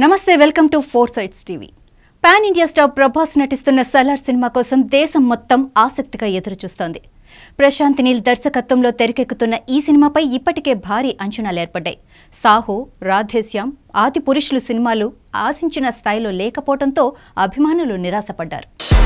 నమస్తే welcome to four sides TV pan India star Prabhas నటిస్తున్న Salaar cinema కోసం దేశం మొత్తం ఆసక్తిగా ఎదురుచూస్తోంది ప్రశాంత్ నీల్ దర్శకత్వంలో తెరకెక్కుతున్న ఈ సినిమాపై ఇప్పటికే భారీ అంచనాలు ఏర్పడ్డాయి సాహో రాధేశ్యామ్ ఆది పురుషులు సినిమాలు ఆశించిన స్థాయిలో లేకపోవడంతో అభిమానులు నిరాశపడ్డారు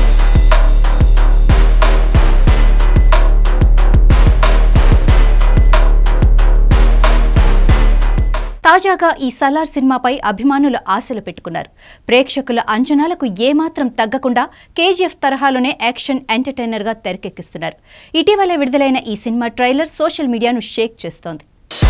తాజాగా ఈ సలార్ సినిమాపై అభిమానులు ఆశలు పెట్టుకున్నారు ప్రేక్షకుల అంచనాలకు ఏమాత్రం తగ్గకుండా కేజీఎఫ్ తరహాలోనే యాక్షన్ ఎంటర్టైనర్గా తెరకెక్కిస్తున్నారు ఇటీవల విడుదలైన ఈ సినిమా ట్రైలర్ సోషల్ మీడియాను షేక్ చేస్తోంది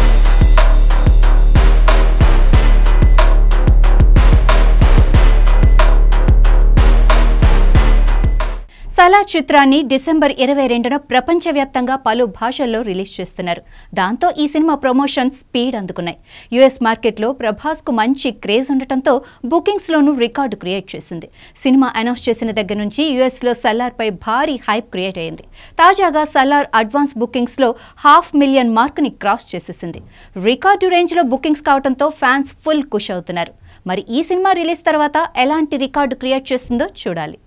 సలార్ చిత్రాన్ని డిసెంబర్ ఇరవై రెండున ప్రపంచవ్యాప్తంగా పలు భాషల్లో రిలీజ్ చేస్తున్నారు దాంతో ఈ సినిమా ప్రమోషన్ స్పీడ్ అందుకున్నాయి యుఎస్ మార్కెట్లో ప్రభాస్కు మంచి క్రేజ్ ఉండటంతో బుకింగ్స్లోనూ రికార్డు క్రియేట్ చేసింది సినిమా అనౌన్స్ చేసిన దగ్గర నుంచి యుఎస్లో సల్లార్పై భారీ హైప్ క్రియేట్ అయింది తాజాగా సల్లార్ అడ్వాన్స్ బుకింగ్స్లో హాఫ్ మిలియన్ మార్కుని క్రాస్ చేసేసింది రికార్డు రేంజ్లో బుకింగ్స్ కావడంతో ఫ్యాన్స్ ఫుల్ ఖుష్ అవుతున్నారు మరి ఈ సినిమా రిలీజ్ తర్వాత ఎలాంటి రికార్డు క్రియేట్ చేస్తుందో చూడాలి